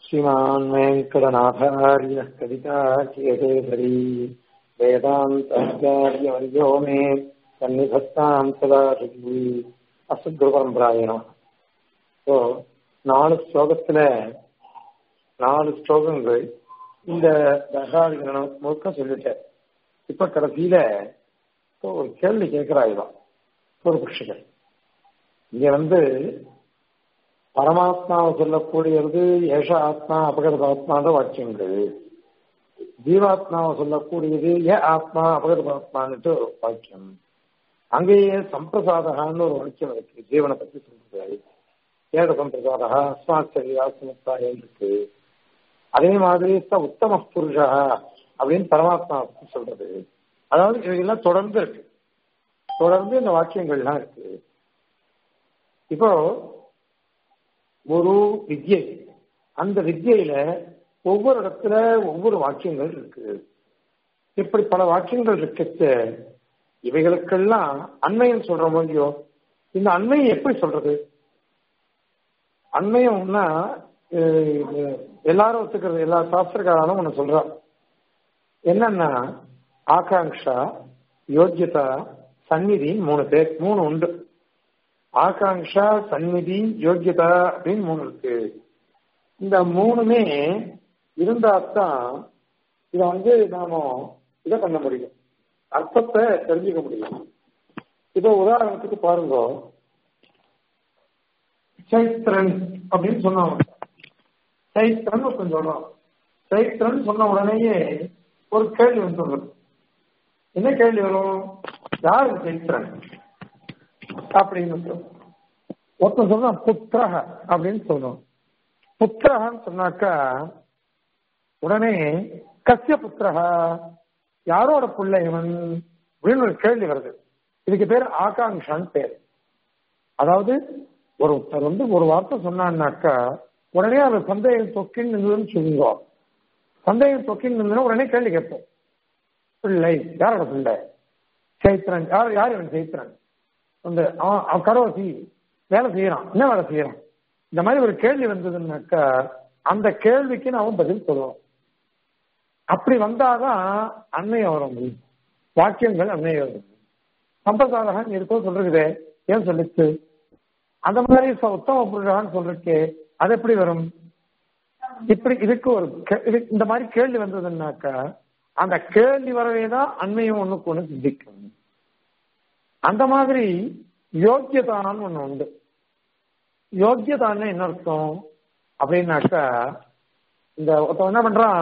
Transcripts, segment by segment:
श्रीमान् वेङ्कटनाथार्यः कविताचियकेसरी वेदान्ताचार्यवर्यो मे सन्निधत्ताम् सदा சுகி அசுத்குரு பரம்பராயணம் ஸோ நாலு ஸ்லோகத்துல நாலு ஸ்லோகங்கள் இந்த தசாதிகரணம் முழுக்க சொல்லிட்டேன் இப்ப கடைசியில இப்போ ஒரு கேள்வி கேட்கிறாயிரம் ஒரு புருஷகர் இங்க வந்து பரமாத்மாவை சொல்லக்கூடியது ஏஷ ஆத்மா அபகத ஆத்மான்ற வாக்கியங்கள் ஜீவாத்மாவை சொல்லக்கூடியது ஏ ஆத்மா அபகத ஆத்மான்ட்டு ஒரு வாக்கியம் அங்கேயே சம்பிரசாதகான்னு ஒரு வாக்கியம் இருக்கு ஜீவனை பத்தி சொல்றது ஏக சம்பிரசாதகா அஸ்மாச்சரியா சுமத்தாயம் இருக்கு அதே மாதிரி உத்தம புருஷா அப்படின்னு பரமாத்மா பத்தி சொல்றது அதாவது இவைகள்லாம் தொடர்ந்து இருக்கு தொடர்ந்து இந்த வாக்கியங்கள்லாம் இருக்கு இப்போ ஒரு வித்யை அந்த வித்யில ஒவ்வொரு இடத்துல ஒவ்வொரு வாக்கியங்கள் இருக்கு இப்படி பல வாக்கியங்கள் இருக்கச்சு இவைகளுக்கெல்லாம் அண்மையம் சொல்ற இல்லையோ இந்த அண்மையை எப்படி சொல்றது அண்மையம்னா எல்லாரும் ஒத்துக்கிறது எல்லா சாஸ்திரக்காரனும் ஒண்ணு சொல்றா என்னன்னா ஆகாங்ஷா யோக்கியதா சந்நிதி மூணு பேர் மூணு உண்டு ஆகாங்ஷா சந்நிதி யோக்கியதா அப்படின்னு மூணு இருக்கு இந்த மூணுமே இருந்தாத்தான் இத வந்து நாம இதை பண்ண முடியும் அர்த்தத்தை தெரிஞ்சுக்க முடியும் இப்போ உதாரணத்துக்கு பாருங்க சைத்திரன் அப்படின்னு சொன்னவங்க சைத்திரன் ஒருத்தன் சொல்றான் சைத்திரன் சொன்ன உடனேயே ஒரு கேள்வி வந்துடுறது என்ன கேள்வி வரும் யாரு சைத்திரன் அப்படின்னு ஒருத்தன் சொல்றான் புத்திரக அப்படின்னு சொல்றோம் புத்திரகன்னு சொன்னாக்கா உடனே கசிய புத்திரகா யாரோட பிள்ளை இவன் அப்படின்னு ஒரு கேள்வி வருது இதுக்கு பேர் ஆகாங்ஷான்னு பேர் அதாவது ஒருத்தர் வந்து ஒரு வார்த்தை சொன்னான்னாக்கா உடனே அது சந்தேகம் தொக்கின்னு இருந்ததுன்னு சொல்லுங்க சந்தேகம் தொக்கின்னு இருந்ததுன்னா உடனே கேள்வி கேட்போம் பிள்ளை யாரோட பிள்ளை சைத்திரன் யார் யார் இவன் சைத்திரன் அந்த அவன் கரோசி வேலை செய்யறான் என்ன வேலை செய்யறான் இந்த மாதிரி ஒரு கேள்வி வந்ததுன்னாக்கா அந்த கேள்விக்கு நாம பதில் சொல்லுவோம் அப்படி வந்தாதான் அன்னையம் வரும் வாக்கியங்கள் அன்னையம் வரும் சம்பிரதாயம் இருக்கோ சொல்றதே ஏன் சொல்லிச்சு அந்த மாதிரி உத்தம புருஷான்னு சொல்றதுக்கு அது எப்படி வரும் இப்படி இதுக்கு ஒரு இந்த மாதிரி கேள்வி வந்ததுன்னாக்கா அந்த கேள்வி வரவே தான் அண்மையும் ஒண்ணுக்கு ஒண்ணு சிந்திக்கும் அந்த மாதிரி யோக்கியதான்னு ஒண்ணு உண்டு யோக்கியதான்னு என்ன அர்த்தம் அப்படின்னாக்கா இந்த ஒருத்தன் என்ன பண்றான்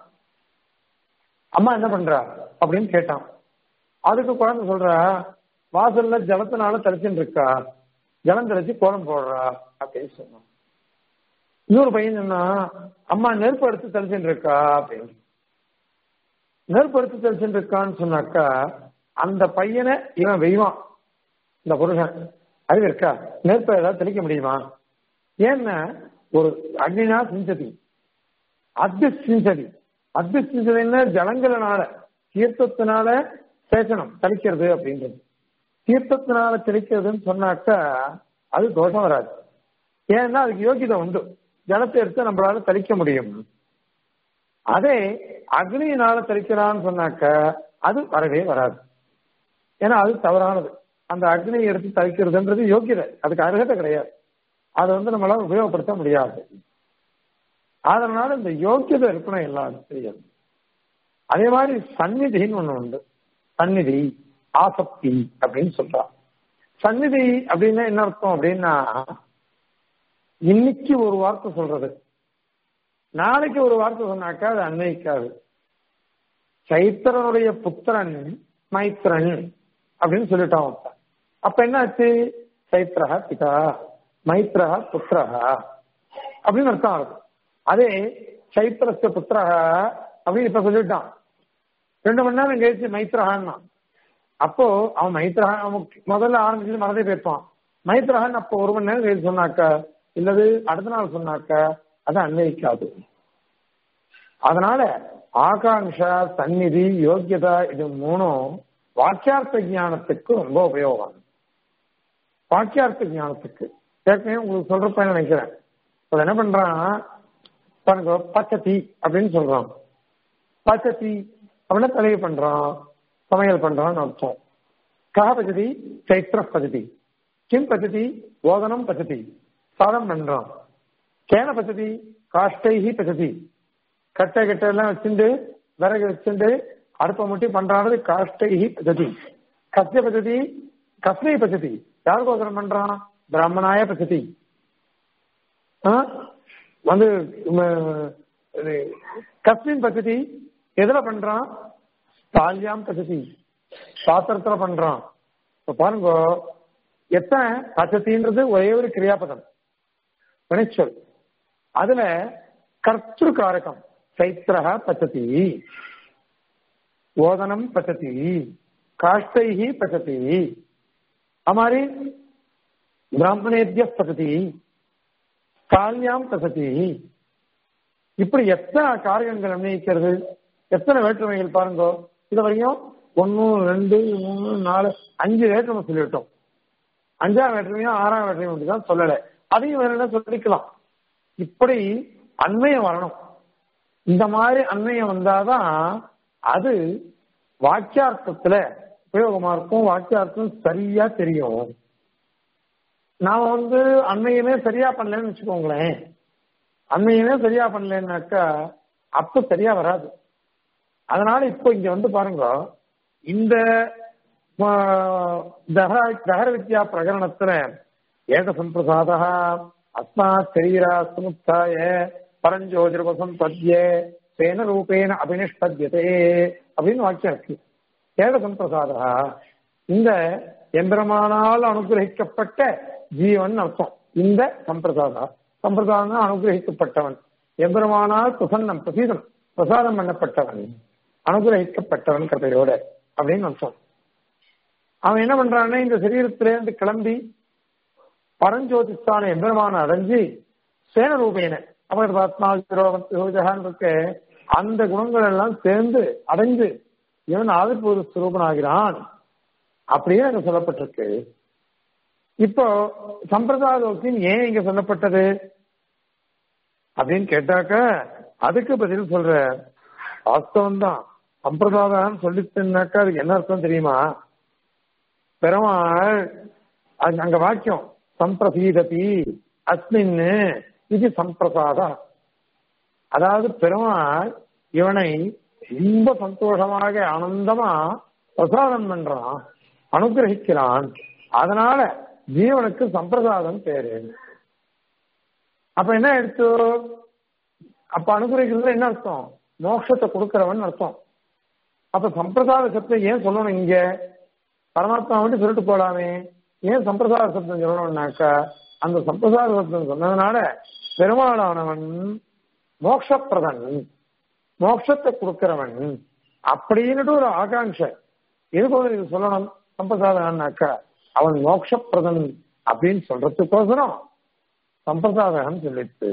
அம்மா என்ன பண்றா அப்படின்னு கேட்டான் அதுக்கு குழந்தை சொல்ற வாசல்ல ஜலத்தினால தெளிச்சுட்டு இருக்கா ஜலம் தெளிச்சு கோலம் போடுறா அப்படின்னு சொன்னான் இன்னொரு பையன் சொன்னா அம்மா நெருப்பு எடுத்து தெளிச்சுட்டு இருக்கா அப்படின்னு நெருப்பு எடுத்து தெளிச்சுட்டு இருக்கான்னு சொன்னாக்கா அந்த பையனை இவன் வெய்வான் இந்த புருஷன் அறிவு இருக்கா நெருப்பை ஏதாவது தெளிக்க முடியுமா ஏன்னா ஒரு அக்னினா சிஞ்சதி அத்தி சிஞ்சதி அத்தி சிஞ்சதின்னா ஜலங்களினால தீர்த்தத்தினால சேச்சனம் தெளிக்கிறது அப்படின்றது தீர்த்தத்தினால தெளிக்கிறதுன்னு சொன்னாக்கா அது தோஷம் வராது ஏன்னா அதுக்கு யோகிதை உண்டு ஜலத்தை எடுத்து நம்மளால தெளிக்க முடியும் அதே அக்னியினால தெளிக்கிறான்னு சொன்னாக்க அது வரவே வராது ஏன்னா அது தவறானது அந்த அக்னியை எடுத்து தவிக்கிறதுன்றது யோக்கியதை அதுக்கு அருகதை கிடையாது அதை வந்து நம்மளால உபயோகப்படுத்த முடியாது அதனால இந்த யோக்கியதை இருக்கணும் எல்லாரும் தெரியாது அதே மாதிரி சந்நிதின்னு ஒண்ணு உண்டு சந்நிதி ஆசக்தி அப்படின்னு சொல்றான் சந்நிதி அப்படின்னா என்ன அர்த்தம் அப்படின்னா இன்னைக்கு ஒரு வார்த்தை சொல்றது நாளைக்கு ஒரு வார்த்தை சொன்னாக்கா அது அன்னைக்காது சைத்திரனுடைய புத்திரன் மைத்திரன் அப்படின்னு சொல்லிட்டான் ஒருத்தன் அப்ப என்ன ஆச்சு சைத்திரா பிதா மைத்ரா புத்திரா அப்படின்னு அர்த்தம் ஆகுது அதே சைத்திரஸ்த புத்திரா அப்படின்னு இப்ப சொல்லிட்டான் ரெண்டு மணி நேரம் கழிச்சு மைத்ரஹான்னா அப்போ அவன் மைத்ரஹா முதல்ல ஆரம்பிச்சு மறந்தே போயிருப்பான் மைத்ரஹான் அப்போ ஒரு மணி நேரம் கழிச்சு சொன்னாக்கா இல்லது அடுத்த நாள் சொன்னாக்கா அது அன்வயிக்காது அதனால ஆகாங்ஷா சந்நிதி யோக்கியதா இது மூணும் வாக்கியார்த்த ஞானத்துக்கு ரொம்ப உபயோகம் வாக்கியார்த்த ஞானத்துக்கு ஏற்கனவே உங்களுக்கு சொல்றப்ப நினைக்கிறேன் இப்ப என்ன பண்றான் பாருங்க பச்சத்தி அப்படின்னு சொல்றோம் பச்சத்தி அப்படின்னா தலையை பண்றான் சமையல் பண்றான்னு அர்த்தம் கஹ பச்சதி சைத்திர பச்சதி கிம் பச்சதி ஓதனம் பச்சதி சாதம் பண்றான் கேன பச்சதி காஷ்டைஹி பச்சதி கட்டை கட்டை எல்லாம் வச்சுட்டு விறகு வச்சுட்டு அடுப்பை முட்டி பண்றானது காஷ்டைஹி பச்சதி கத்திய பச்சதி கஸ்மை பச்சதி யாருக்கோசரம் பண்றான் பிராமணாய பச்சதி ஆ? வந்து ம- இது, கஸ்மின் பச்சதி எதுல பண்றான் தால்யாம் பச்சதி பாத்திரத்துல பண்றான் இப்ப பாருங்க எத்தனை பச்சத்தின்றது ஒரே ஒரு கிரியாபதம் வினைச்சொல் அதுல கர்த்திரு காரகம் சைத்திரக பச்சதி ஓதனம் பச்சதி காஷ்டைஹி பச்சதி हमारी பிராமணேத்திய பசதி கால்யாம் பசதி இப்படி எத்தனை காரியங்கள் நிர்ணயிக்கிறது எத்தனை வேற்றுமைகள் பாருங்க இது வரையும் ஒன்னு ரெண்டு மூணு நாலு அஞ்சு வேற்றுமை சொல்லிவிட்டோம் அஞ்சாம் வேற்றுமையும் ஆறாம் வேற்றுமையும் மட்டும் தான் சொல்லலை அதையும் வேற என்ன சொல்லிக்கலாம் இப்படி அண்மையம் வரணும் இந்த மாதிரி அண்மையம் வந்தாதான் அது வாக்கியார்த்தத்துல உபயோகமா இருக்கும் வாக்கியார்த்தம் சரியா தெரியும் நாம வந்து அண்மையுமே சரியா பண்ணலன்னு வச்சுக்கோங்களேன் அண்மையுமே சரியா பண்ணலன்னாக்கா அப்ப சரியா வராது அதனால இப்போ இங்க வந்து பாருங்க இந்த ஆ, தஹர தஹர வித்யா பிரகரணத்துல ஏக சம்பிரசாத அஸ்மாத் சரீரா சமுத்தாய பரஞ்சோதிர்வசம் பத்யே பேன ரூபேன அபினிஷ்பத்யதே அப்படின்னு வாக்கியம் இருக்கு ஏக சம்பிரசாத இந்த எம்பெருமானால் அனுகிரகிக்கப்பட்ட ஜீவன் அர்த்தம் இந்த சம்பிரசாதா சம்பிரதாயம் அனுகிரகிக்கப்பட்டவன் எம்பெருமானால் பிரசன்னம் பிரசீதம் பிரசாதம் பண்ணப்பட்டவன் அனுகிரகிக்கப்பட்டவன் கதையோட அப்படின்னு அர்த்தம் அவன் என்ன பண்றான்னா இந்த சரீரத்திலேருந்து கிளம்பி பரஞ்சோதிஸ்தான எம்பெருமான அடைஞ்சு சேன ரூபேன அவர் ஆத்மாஜகான் இருக்க அந்த குணங்கள் எல்லாம் சேர்ந்து அடைஞ்சு இவன் ஆதிபூத சுரூபனாகிறான் அப்படியே அங்க சொல்லப்பட்டிருக்கு இப்போ சம்பிரதாயோக்கியம் ஏன் இங்க சொல்லப்பட்டது அப்படின்னு கேட்டாக்க அதுக்கு பதில் சொல்ற வாஸ்தவம் தான் சம்பிரதாயம் சொல்லிட்டுனாக்கா அதுக்கு என்ன அர்த்தம் தெரியுமா பெருமாள் அது அங்க வாக்கியம் சம்பிரசீததி அஸ்மின் இது சம்பிரசாத அதாவது பெருமாள் இவனை ரொம்ப சந்தோஷமாக ஆனந்தமா பிரசாதம் பண்றான் அனுகிரகிக்கிறான் அதனால ஜீவனுக்கு சம்பிரசாதம் பேரு அப்ப என்ன எடுத்து அப்ப அனுகிரகிக்கிறது என்ன அர்த்தம் மோட்சத்தை கொடுக்கிறவன் அர்த்தம் அப்ப சம்பிரதாய சப்தம் ஏன் சொல்லணும் இங்க பரமாத்மா வந்து சொல்லிட்டு போலாமே ஏன் சம்பிரதாய சப்தம் சொல்லணும்னாக்கா அந்த சம்பிரதாய சப்தம் சொன்னதுனால பெருமாளானவன் மோட்சப்பிரதன் மோட்சத்தை கொடுக்கிறவன் அப்படின்னுட்டு ஒரு ஆகாங்ஷை எதுக்கு இது சொல்லணும் சம்பிரதாயம்னாக்கா அவன் மோட்சப்பிரதன் அப்படின்னு சொல்றதுக்கோசரம் சம்பிரதாயம் சொல்லிட்டு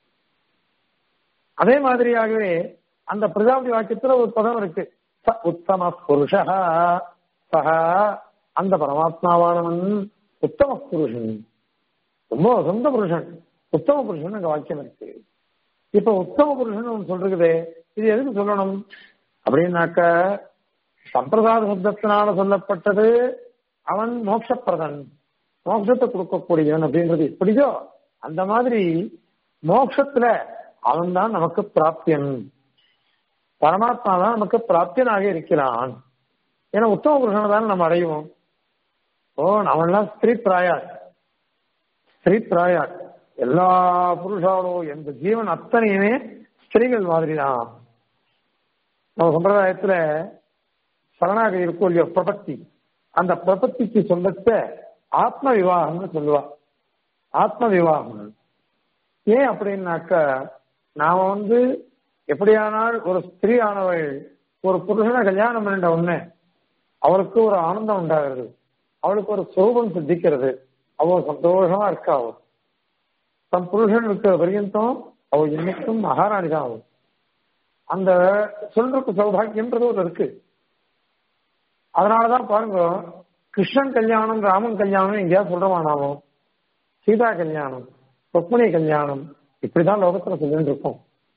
அதே மாதிரியாகவே அந்த பிரஜாபதி வாக்கியத்துல ஒரு பதம் இருக்கு ச உத்தம புருஷா சஹ அந்த பரமாத்மாவானவன் உத்தம புருஷன் ரொம்ப சொந்த புருஷன் உத்தம புருஷன் அங்க வாக்கியம் இருக்கு இப்ப உத்தம புருஷன் ஒன்று சொல்றதே இது எதுக்கு சொல்லணும் அப்படின்னாக்க சம்பிரதாய சப்தத்தினால சொல்லப்பட்டது அவன் மோட்சப்பிரதன் மோட்சத்தை கொடுக்கக்கூடியவன் அப்படின்றது எப்படியோ அந்த மாதிரி மோட்சத்துல அவன் தான் நமக்கு பிராப்தியன் பரமாத்மா தான் நமக்கு பிராப்தியனாக இருக்கிறான் ஏன்னா உத்தம புருஷனை தானே நம்ம அடைவோம் ஓ நம்மளாம் ஸ்திரீ பிராயார் ஸ்திரீ பிராயார் எல்லா புருஷாலும் எந்த ஜீவன் அத்தனையுமே ஸ்திரீகள் மாதிரி தான் நம்ம சம்பிரதாயத்துல சரணாகதி இருக்கும் இல்லையோ பிரபத்தி அந்த பிரபத்திக்கு சொல்லத்த ஆத்ம விவாகம்னு சொல்லுவா ஆத்ம விவாகம் ஏன் அப்படின்னாக்க நாம வந்து எப்படியானால் ஒரு ஸ்திரீ ஆனவள் ஒரு புருஷனை கல்யாணம் பண்ணிட்ட உடனே அவளுக்கு ஒரு ஆனந்தம் உண்டாகிறது அவளுக்கு ஒரு சுரூபம் சித்திக்கிறது அவள் சந்தோஷமா இருக்கா அவள் தன் புருஷன் இருக்கிற பரியந்தம் அவள் இன்னைக்கும் மகாராணி தான் அவள் அந்த சொல்றதுக்கு சௌபாகியன்றது ஒரு இருக்கு அதனாலதான் பாருங்க கிருஷ்ணன் கல்யாணம் ராமன் கல்யாணம் எங்கேயாவது சொல்றோமா நாமோ சீதா கல்யாணம் ருக்மிணி கல்யாணம் இப்படிதான் லோகத்துல சொல்லிட்டு இருக்கோம்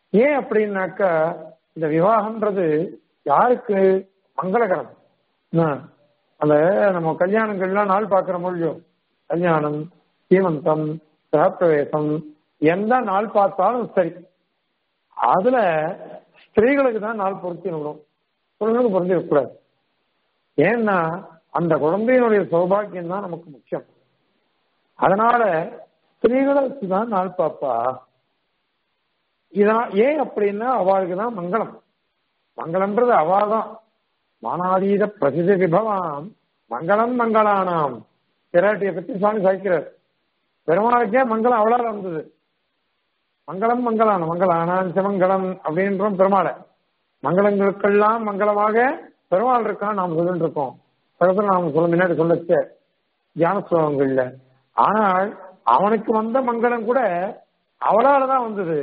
ஏன் அப்படின்னாக்கா இந்த விவாகம்ன்றது யாருக்கு மங்களகரம் என்ன? அந்த நம்ம கல்யாணங்கள்லாம் நாள் பார்க்கிற மொழியும் கல்யாணம் சீமந்தம் கிரகப்பிரவேசம் எந்த நாள் பார்த்தாலும் சரி அதுல ஸ்திரீகளுக்கு தான் நாள் பொருத்தி விடும் புருஷனுக்கு பொருந்தி இருக்கக்கூடாது ஏன்னா அந்த குழந்தையினுடைய சௌபாகியம் தான் நமக்கு முக்கியம் அதனால ஸ்திரீகளுக்கு தான் நாள் பார்ப்பா இதான் ஏன் அப்படின்னா அவளுக்கு தான் மங்களம் மங்களம்ன்றது அவள் தான் மானாதீத பிரசித விபவாம் மங்களம் மங்களானாம் பிராட்டியை பத்தி சுவாமி சாய்க்கிறார் பெருமாளுக்கே மங்களம் அவளால் வந்தது மங்களம் மங்களான மங்களானான் சிமங்கலம் அப்படின்றோம் பெருமாளை மங்களங்களுக்கெல்லாம் மங்களமாக பெருமாள் இருக்கான் நாம் சொல்லிட்டு இருக்கோம் பக்கத்துல நாம சொல்ல முன்னாடி சொல்லச்ச தியான ஸ்லோகங்கள்ல ஆனால் அவனுக்கு வந்த மங்களம் கூட அவளால தான் வந்தது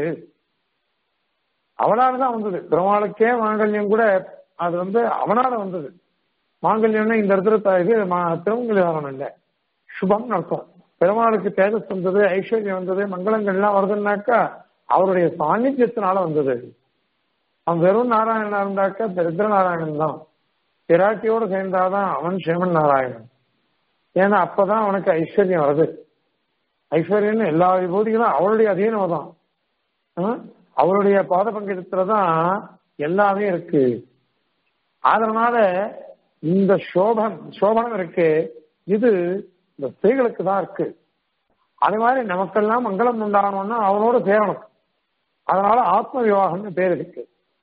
அவளால தான் வந்தது பெருமாளுக்கே மாங்கல்யம் கூட அது வந்து அவனால வந்தது மாங்கல்யம்னா இந்த இடத்துல த- இது மா- திருமங்கல்யம் இல்லை சுபம் அர்த்தம் பெருமாளுக்கு தேஜஸ் வந்தது ஐஸ்வர்யம் வந்தது மங்களங்கள்லாம் வருதுன்னாக்கா அவருடைய சாநித்தியத்தினால வந்தது அவன் வெறும் நாராயணனா இருந்தாக்கா தரித்திர நாராயணன் தான் பிராட்டியோடு சேர்ந்தாதான் அவன் சிவன் நாராயணன் ஏன்னா அப்பதான் அவனுக்கு ஐஸ்வர்யம் வருது ஐஸ்வர்யம்னு எல்லா விபூதிகளும் அவளுடைய அதீனம் தான் ஆ? அவருடைய பாத பங்கெடுத்துலதான் எல்லாமே இருக்கு அதனால இந்த சோபம் சோபனம் இருக்கு இது இந்த ஸ்திரீகளுக்கு தான் இருக்கு அது மாதிரி நமக்கெல்லாம் மங்களம் உண்டாகணும்னா அவனோட சேரணும் அதனால ஆத்ம விவாகம்னு பேர் இருக்கு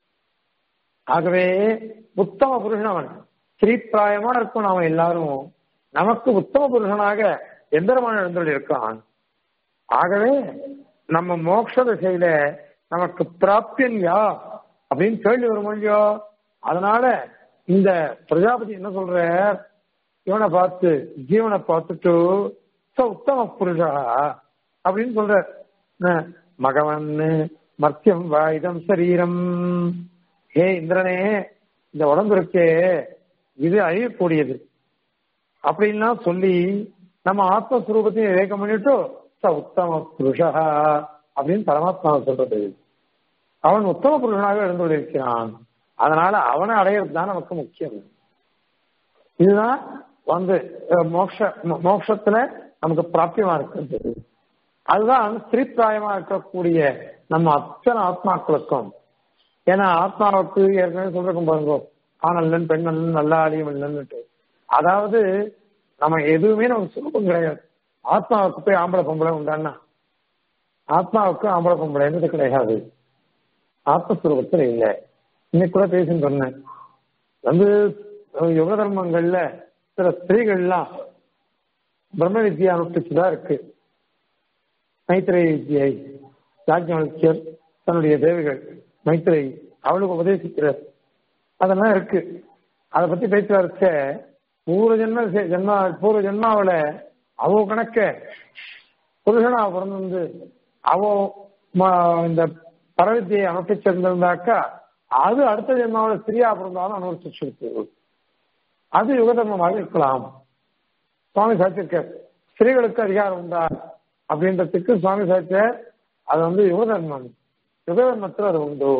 ஆகவே உத்தம புருஷன் அவன் ஸ்ரீப்பிராயமா இருக்கும் நாம எல்லாரும் நமக்கு உத்தம புருஷனாக எந்திரமான எழுந்தொழி இருக்கான் ஆகவே நம்ம மோட்ச திசையில நமக்கு பிராப்தியன் யா அப்படின்னு கேள்வி வரும் இல்லையோ அதனால இந்த பிரஜாபதி என்ன சொல்ற இவனை பார்த்து ஜீவனை பார்த்துட்டு ச உத்தம புருஷா அப்படின்னு சொல்ற என்ன, மகவன் மர்த்தியம் வாயுதம் சரீரம் ஹே இந்திரனே இந்த உடம்பு இருக்கே இது அழியக்கூடியது அப்படின்லாம் சொல்லி நம்ம ஆத்மஸ்வரூபத்தையும் விவேகம் பண்ணிட்டு ச உத்தம புருஷா அப்படின்னு பரமாத்மாவை சொல்றது அவன் உத்தம புருஷனாக எழுந்துள்ளிருக்கிறான் அதனால அவனை அடையிறது தான் நமக்கு முக்கியம் இதுதான் வந்து அஹ், மோக்ஷ மோ- மோக்ஷத்துல நமக்கு பிராப்தியமா இருக்கிறது அதுதான் ஸ்திரீப்பிராயமா இருக்கக்கூடிய நம்ம அத்தனை ஆத்மாக்களுக்கும் ஏன்னா ஆத்மாவுக்கு ஏற்கனவே சொல்றோம் பாருங்க ஆணல்லன் பெண்ணல்லன் நல்ல ஆலியம் இல்லைன்னுட்டு அதாவது நம்ம எதுவுமே நமக்கு சுரூபம் கிடையாது ஆத்மாவுக்கு போய் ஆம்பளை பொம்பளை உண்டான்னா ஆத்மாவுக்கு ஆம்பளை பொம்பளைன்றது கிடையாது ஆத்மஸ்வரூபத்தில் இல்லை இன்னைக்கு கூட பேசின்னு சொன்னேன் வந்து அஹ், யுக தர்மங்கள்ல சில ஸ்திரீகள்லாம் பிரம்ம வித்யா அனுஷ்டிச்சுதான் இருக்கு மைத்திரை வித்யை யாஜ்ஞவல்யர் தன்னுடைய தேவிகள் மைத்திரை அவளுக்கு உபதேசிக்கிறார் அதெல்லாம் இருக்கு அதை பத்தி பேச்சு வரைச்ச பூர்வ ஜென்ம செ- ஜென்மா பூர்வ ஜென்மாவில அவ கணக்க புருஷனா பிறந்து அவ ம- இந்த பரவித்தியை அனுப்பிச்சிருந்திருந்தாக்கா அது அடுத்த ஜென்மாவில ஸ்திரியா பிறந்தாலும் அனுபவிச்சிருக்கு அது யுகதர்மமாக இருக்கலாம் சுவாமி சாட்சியிருக்கார் ஸ்திரீகளுக்கு அதிகாரம் உண்டா அப்படின்றதுக்கு சுவாமி சாட்சியார் அது வந்து யுகதர்மம் யுகதர்மத்தில் அது உண்டு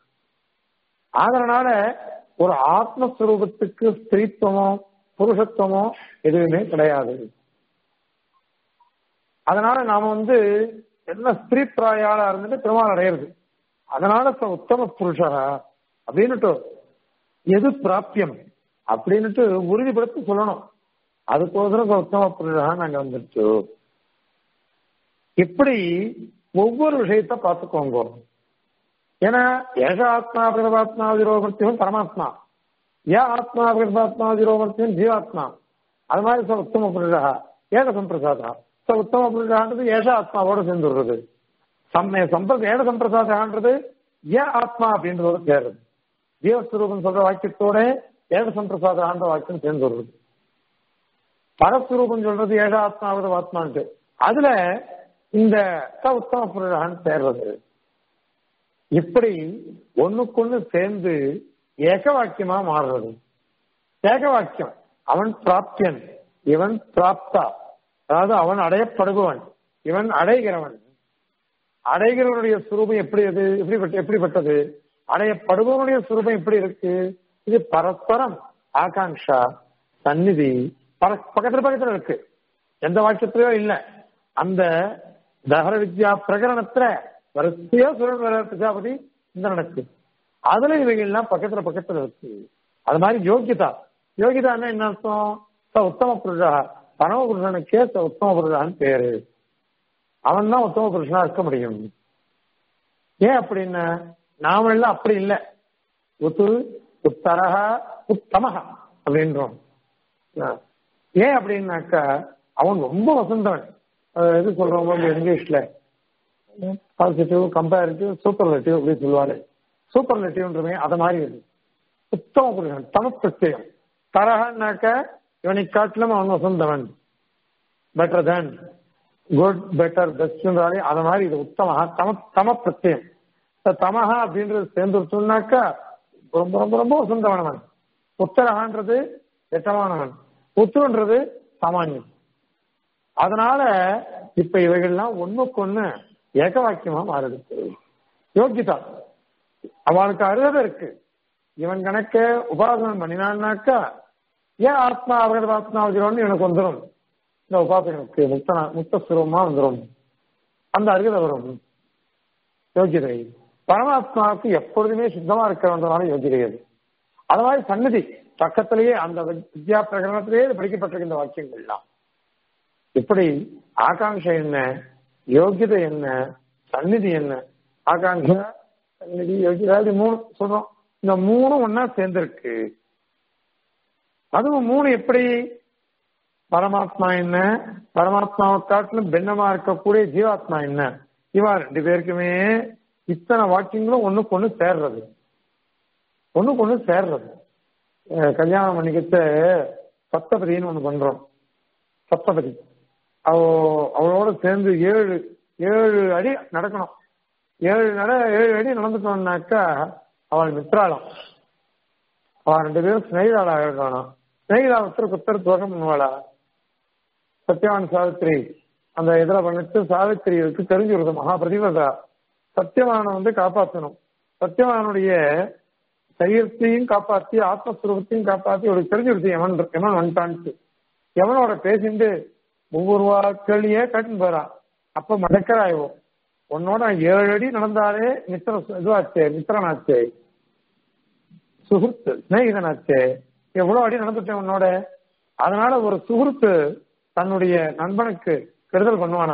அதனால ஒரு ஆத்மஸ்வரூபத்துக்கு ஸ்திரீத்துவமோ புருஷத்துவமோ எதுவுமே கிடையாது அதனால நாம வந்து என்ன ஸ்திரீ பிராயாளா இருந்துட்டு பெருமாள் அடையிறது அதனால ச உத்தம புருஷா அப்படின்னுட்டு எது பிராப்தியம் அப்படின்னுட்டு உறுதிப்படுத்தி சொல்லணும் அதுக்கோசரம் ச உத்தம புருஷா நாங்க வந்துருச்சு இப்படி ஒவ்வொரு விஷயத்த பார்த்துக்கோங்க ஏன்னா ஏக ஆத்மா பிரபாத்மா விரோமர்த்தியம் பரமாத்மா ஏ ஆத்மா பிரபாத்மா விரோமர்த்தியம் ஜீவாத்மா அது மாதிரி ச உத்தம புருஷா ஏக சம்பிரசாதா ச உத்தம புருஷான்றது ஏஷ ஆத்மாவோட சேர்ந்துடுறது சம்மே சம்பிரத ஏக சம்பிரசாதான்றது ஏ ஆத்மா அப்படின்றதோட சேருது ஜீவஸ்வரூபம் சொல்ற வாக்கியத்தோட ஏக சம்பிரசாதான்ற வாக்கியம் சேர்ந்து வருது பரஸ்வரூபம் சொல்றது ஏக ஆத்மாவது ஆத்மான்ட்டு அதுல இந்த ச உத்தம புருஷான்னு சேர்றது இப்படி ஒண்ணுக்கொண்ணு சேர்ந்து ஏக வாக்கியமா மாறுறது ஏக வாக்கியம் அவன் பிராப்தியன் இவன் பிராப்தா அதாவது அவன் அடையப்படுபவன் இவன் அடைகிறவன் அடைகிறவனுடைய சுரூபம் எப்படி அது எப்படிப்பட்ட எப்படிப்பட்டது அடையப்படுபவனுடைய சுரூபம் எப்படி இருக்கு இது பரஸ்பரம் ஆகாங்ஷா சந்நிதி பர- பக்கத்துல பக்கத்துல இருக்கு எந்த வாக்கியத்திலயோ இல்ல அந்த தகர வித்யா பிரகரணத்துல வரிசையா சுரன் வர பிரஜாபதி இந்திரனுக்கு அதுல இவைகள்லாம் பக்கத்துல பக்கத்துல இருக்கு அது மாதிரி யோகிதா யோகிதான்னா என்ன அர்த்தம் ச உத்தம புருஷா பரம புருஷனுக்கே ச உத்தம புருஷான்னு பேரு அவன் தான் உத்தம புருஷனா இருக்க முடியும் ஏன் அப்படின்னா நாம எல்லாம் அப்படி இல்லை உத்து உத்தரகா உத்தமகா அப்படின்றோம் ஆ. ஏன் அப்படின்னாக்கா அவன் ரொம்ப வசந்தவன் அஹ் எது சொல்றோம் இங்கிலீஷ்ல பாசிட்டிவ் கம்பேரிட்டிவ் சூப்பர்லேட்டிவ் அப்படின்னு சொல்லுவாரு சூப்பர்லேட்டிவ்ன்றமே அத மாதிரி இது உத்தம புருஷன் தம பிரத்யம் தரகன்னாக்க இவனை காட்டிலும் அவன் வசந்தவன் பெட்டர் தேன் குட் பெட்டர் பெஸ்ட்ன்றாலே அத மாதிரி இது உத்தமஹா தம தம பிரத்யம் இந்த தமஹா அப்படின்றது சேர்ந்து சொன்னாக்கா ரொம்ப ரொம்ப ரொம்ப வசந்தவனவன் உத்தரகான்றது எட்டமானவன் உத்துன்றது சாமானியம் அதனால இப்ப இவைகள்லாம் ஒண்ணுக்கு ஒண்ணு ஏக வாக்கியமா மாறுது யோகிதா அவளுக்கு அருகதை இருக்கு இவன் கணக்க உபாசனம் பண்ணினான்னாக்கா ஏன் ஆத்மா அவரது ஆத்மா வச்சிரோன்னு எனக்கு வந்துடும் இந்த உபாசகனுக்கு முக்தனா முக்தஸ்வரூபமா வந்துடும் அந்த அருகதை வரும் யோகிதை பரமாத்மாவுக்கு எப்பொழுதுமே சுத்தமா இருக்கிறவன்றனால யோகிதை அது அது மாதிரி சன்னதி பக்கத்திலேயே அந்த வித்யா பிரகரணத்திலேயே இது படிக்கப்பட்டிருக்க இந்த வாக்கியங்கள்லாம் இப்படி ஆகாங்ஷை என்ன யோகிதை என்ன சந்நிதி என்ன ஆகாங்ஷா சந்நிதி யோகிதா இது மூணு சொல்றோம் இந்த மூணும் ஒன்னா சேர்ந்திருக்கு அதுவும் மூணு எப்படி பரமாத்மா என்ன பரமாத்மாவை காட்டிலும் பின்னமா இருக்கக்கூடிய ஜீவாத்மா என்ன இவா ரெண்டு பேருக்குமே இத்தனை வாக்கியங்களும் ஒண்ணுக்கு ஒண்ணு சேர்றது ஒண்ணுக்கு ஒண்ணு சேர்றது அஹ் கல்யாணம் பண்ணிக்கிட்ட சப்தபதின்னு ஒண்ணு பண்றோம் சப்தபதி அவ அவளோட சேர்ந்து ஏழு ஏழு அடி நடக்கணும் ஏழு நட ஏழு அடி நடந்துட்டோம்னாக்கா அவள் மித்ராளம் அவன் ரெண்டு பேரும் ஸ்னேகிதாளாக இருக்கணும் ஸ்னேகிதா ஒருத்தருக்கு ஒருத்தர் துவகம் பண்ணுவாளா சத்யவான் சாவித்ரி அந்த இதுல பண்ணிட்டு சாவித்திரிக்கு தெரிஞ்சிருது மகா பிரதிபதா சத்தியவானை வந்து காப்பாற்றணும் சத்தியவானுடைய சரீரத்தையும் காப்பாத்தி ஆத்மஸ்வரூபத்தையும் காப்பாத்தி அவருக்கு தெரிஞ்சிருது எவன் எவன் வந்துட்டான்ட்டு எவனோட பேசிட்டு ஒவ்வொரு வாக்களையே கட்டுன்னு போறான் அப்ப மடக்கராய்வோம் உன்னோட ஏழு அடி நடந்தாலே மித்திர இதுவாச்சே மித்திரனாச்சே சுகுர்த்து சிநேகிதனாச்சே எவ்வளவு அடி நடந்துட்டேன் உன்னோட அதனால ஒரு சுகுர்த்து தன்னுடைய நண்பனுக்கு கெடுதல் பண்ணுவானா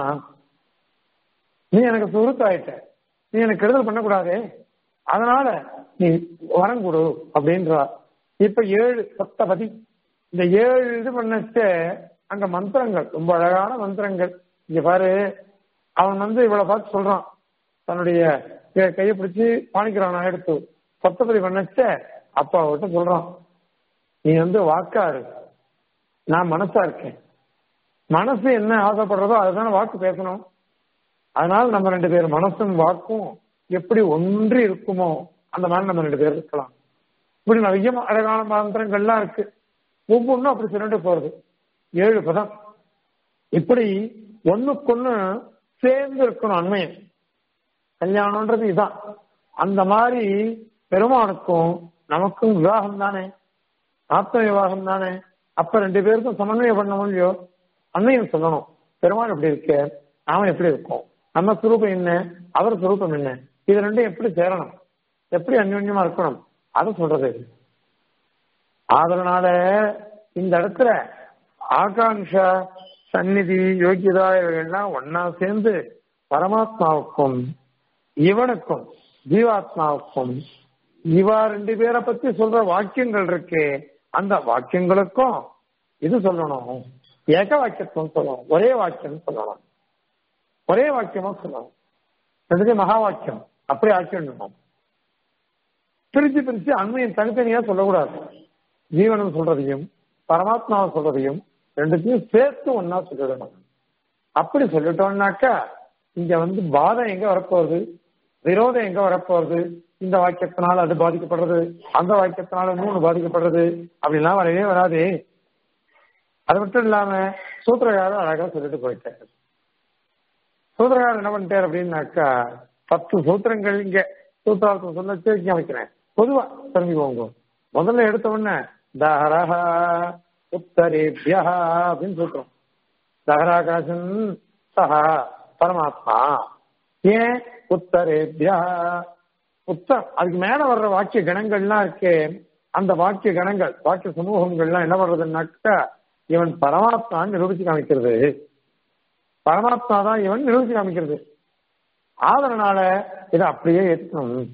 நீ எனக்கு சுகுர்த்து ஆயிட்ட நீ எனக்கு கெடுதல் பண்ணக்கூடாதே அதனால நீ வரம் கொடு அப்படின்றா இப்ப ஏழு சப்தபதி இந்த ஏழு இது பண்ணச்ச அங்க மந்திரங்கள் ரொம்ப அழகான மந்திரங்கள் இங்க பாரு அவன் வந்து இவ்வளவு பார்த்து சொல்றான் தன்னுடைய க- கையை பிடிச்சி பாணிக்கிறான் எடுத்து சப்தபதி பண்ணச்ச அப்ப அவர்கிட்ட சொல்றான் நீ வந்து வாக்காரு நான் மனசா இருக்கேன் மனசு என்ன ஆசைப்படுறதோ அதுதானே வாக்கு பேசணும் அதனால நம்ம ரெண்டு பேர் மனசும் வாக்கும் எப்படி ஒன்றி இருக்குமோ அந்த மாதிரி நம்ம ரெண்டு பேர் இருக்கலாம் இப்படி நிறைய அழகான மந்திரங்கள்லாம் இருக்கு ஒவ்வொன்றும் அப்படி சொல்லிட்டு போறது ஏழு பதம் இப்படி ஒண்ணுக்கொன்னு சேர்ந்து இருக்கணும் அண்மையம் கல்யாணம்ன்றது இதான் அந்த மாதிரி பெருமானுக்கும் நமக்கும் விவாகம் தானே ஆத்ம விவாகம் தானே அப்ப ரெண்டு பேருக்கும் சமன்வயம் பண்ண இல்லையோ அண்மையம் சொல்லணும் பெருமான் எப்படி இருக்க நாம எப்படி இருக்கோம் நம்ம சுரூபம் என்ன அவர் சுரூபம் என்ன இது ரெண்டும் எப்படி சேரணும் எப்படி அந்யோன்யமா இருக்கணும் அதை சொல்றது அதனால இந்த இடத்துல ஆகாங்ஷா சந்நிதி யோகியதா இவைகள்லாம் ஒன்னா சேர்ந்து பரமாத்மாவுக்கும் இவனுக்கும் ஜீவாத்மாவுக்கும் இவா ரெண்டு பேரை பத்தி சொல்ற வாக்கியங்கள் இருக்கே அந்த வாக்கியங்களுக்கும் இது சொல்லணும் ஏக வாக்கியத்துவம் சொல்லணும் ஒரே வாக்கியம் சொல்லணும் ஒரே வாக்கியமா சொல்லணும் ரெண்டுத்தையும் மகா வாக்கியம் அப்படி ஆக்கிடணும் பிரிச்சு பிரிச்சு அண்மையும் தனித்தனியா சொல்லக்கூடாது ஜீவனம் சொல்றதையும் பரமாத்மாவை சொல்றதையும் ரெண்டுத்தையும் சேர்த்து ஒன்னா சொல்லிடணும் அப்படி சொல்லிட்டோம்னாக்கா இங்க வந்து பாதம் எங்க வரப்போகுது விரோதம் எங்க வரப்போகுது இந்த வாக்கியத்தினால அது பாதிக்கப்படுறது அந்த வாக்கியத்தினால இன்னொன்னு பாதிக்கப்படுறது அப்படிலாம் வரவே வராதே அது மட்டும் இல்லாம சூத்திரகாரர் அழகா சொல்லிட்டு போயிட்டாரு சூத்திரக்காரர் என்ன பண்ணிட்டார் அப்படின்னாக்கா பத்து சூத்திரங்கள் இங்க சூத்திரார்த்தம் சொல்ல சேர்க்கி அமைக்கிறேன் பொதுவா தெரிஞ்சுக்கோங்க முதல்ல எடுத்த உடனே தஹரஹ உத்தரேபியா அப்படின்னு சொல்றோம் தஹராகாசன் சஹா பரமாத்மா ஏன் உத்தரேபியா உத்தர் அதுக்கு மேல வர்ற வாக்கிய கணங்கள்லாம் இருக்கே அந்த வாக்கிய கணங்கள் வாக்கிய சமூகங்கள்லாம் என்ன பண்றதுன்னாக்கா இவன் பரமாத்மான்னு நிரூபிச்சு காமிக்கிறது பரமாத்மா தான் இவன் நிரூபிச்சு காமிக்கிறது ஆதரனால இதை அப்படியே ஏற்கணும்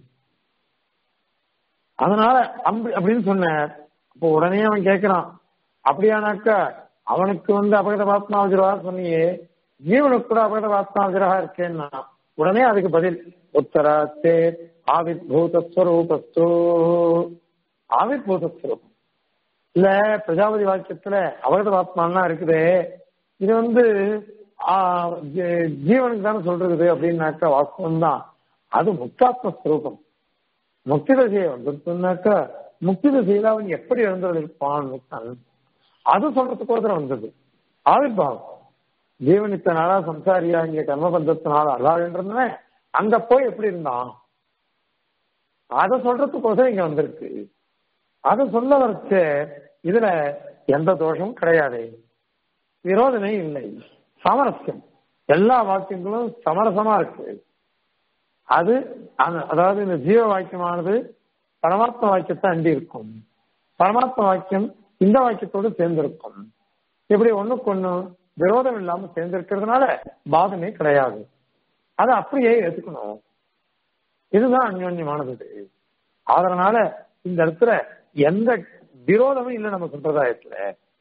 அதனால அப்படி அப்படின்னு சொன்னார் அப்போ உடனே அவன் கேட்கிறான் அப்படியானாக்கா அவனுக்கு வந்து அபகத பாத்மா வஜ்ரவா சொன்னியே ஜீவனுக்கு கூட அபகத பாத்மா வஜ்ரவா இருக்கேன்னா உடனே அதுக்கு பதில் உத்தராத்தே ஆவித் பூதஸ்வரூபஸ்து ஆவித் பூதஸ்வரூபம் இல்ல பிரஜாபதி வாக்கியத்துல அபகத பாத்மாலாம் இருக்குதே இது வந்து ஜீவனுக்கு தானே சொல்றது அப்படின்னாக்கா வாஸ்தவம் தான் அது முக்தாத்ம ஸ்வரூபம் முக்தி தசையை வந்துருச்சுனாக்கா முக்தி தசையில அவன் எப்படி இருந்திருப்பான் முக்தான் அது சொல்றதுக்கோசரம் வந்தது ஆவிர்வாவம் ஜீவன் இத்தனை நாளா சம்சாரியா இங்க கர்மபந்தத்தினால அல்லாதுன்றவன் அங்க போய் எப்படி இருந்தான் அதை சொல்றதுக்கோசரம் இங்க வந்திருக்கு அதை சொல்ல வரைச்ச இதுல எந்த தோஷமும் கிடையாது விரோதமே இல்லை சமரஸ்யம் எல்லா வாக்கியங்களும் சமரசமா இருக்கு அது அதாவது இந்த ஜீவ வாக்கியமானது பரமாத்ம வாக்கியத்தை அண்டி இருக்கும் பரமாத்ம வாக்கியம் இந்த வாக்கியத்தோடு சேர்ந்திருக்கும் இப்படி ஒண்ணுக்கு ஒண்ணு விரோதம் இல்லாம சேர்ந்திருக்கிறதுனால பாதமே கிடையாது அதை அப்படியே ஏத்துக்கணும் இதுதான் அந்யோன்யமானது அதனால இந்த இடத்துல எந்த விரோதமும் இல்லை நம்ம சம்பிரதாயத்துல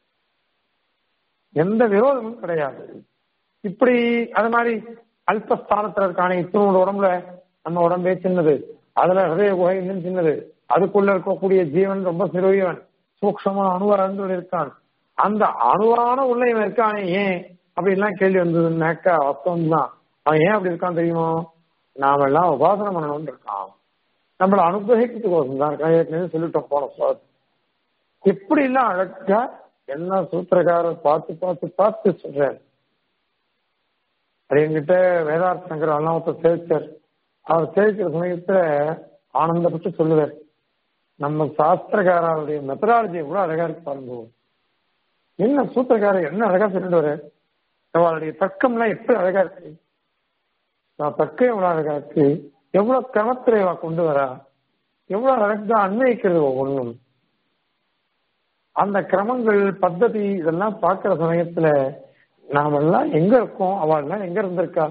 எந்த விரோதமும் கிடையாது இப்படி அது மாதிரி அல்பஸ்தானத்துல இருக்கானே இத்தனோட உடம்புல நம்ம உடம்பே சின்னது அதுல ஹிருதய குகை இன்னும் சின்னது அதுக்குள்ள இருக்கக்கூடிய ஜீவன் ரொம்ப சிறுவன் சூக்ஷமா அணுவரன்று இருக்கான் அந்த அணுவான உள்ள இவன் இருக்கானே ஏன் அப்படின்லாம் கேள்வி வந்ததுன்னாக்கா வாஸ்தவம் தான் அவன் ஏன் அப்படி இருக்கான் தெரியுமோ நாம எல்லாம் உபாசனை பண்ணணும்னு இருக்கான் நம்மளை அனுகிரகிக்கிறதுக்கோசம் தான் இருக்கான் ஏற்கனவே சொல்லிட்டோம் போன சார் இப்படி எல்லாம் அழகா என்ன சூத்திரக்காரர் பார்த்து பார்த்து பார்த்து சொல்றாரு அது என்கிட்ட வேதார்த்த சங்கர் அல்லாமத்த சேவிச்சார் அவர் சேவிக்கிற சமயத்துல ஆனந்தப்பட்டு சொல்லுவார் நம்ம சாஸ்திரக்காரருடைய மெத்தடாலஜி எவ்வளவு அழகா இருக்கு பாருங்க என்ன சூத்திரக்காரர் என்ன அழகா சொல்லிட்டு வர அவளுடைய தர்க்கம்லாம் எப்படி அழகா இருக்கு தர்க்கம் எவ்வளவு அழகா இருக்கு எவ்வளவு கிரமத்திரைவா கொண்டு வரா எவ்வளவு அழகா அன்வயிக்கிறது ஒவ்வொன்றும் அந்த கிரமங்கள் பத்ததி இதெல்லாம் பார்க்கிற சமயத்துல நாமெல்லாம் எங்க இருக்கோம் அவள்லாம் எங்க இருந்திருக்கா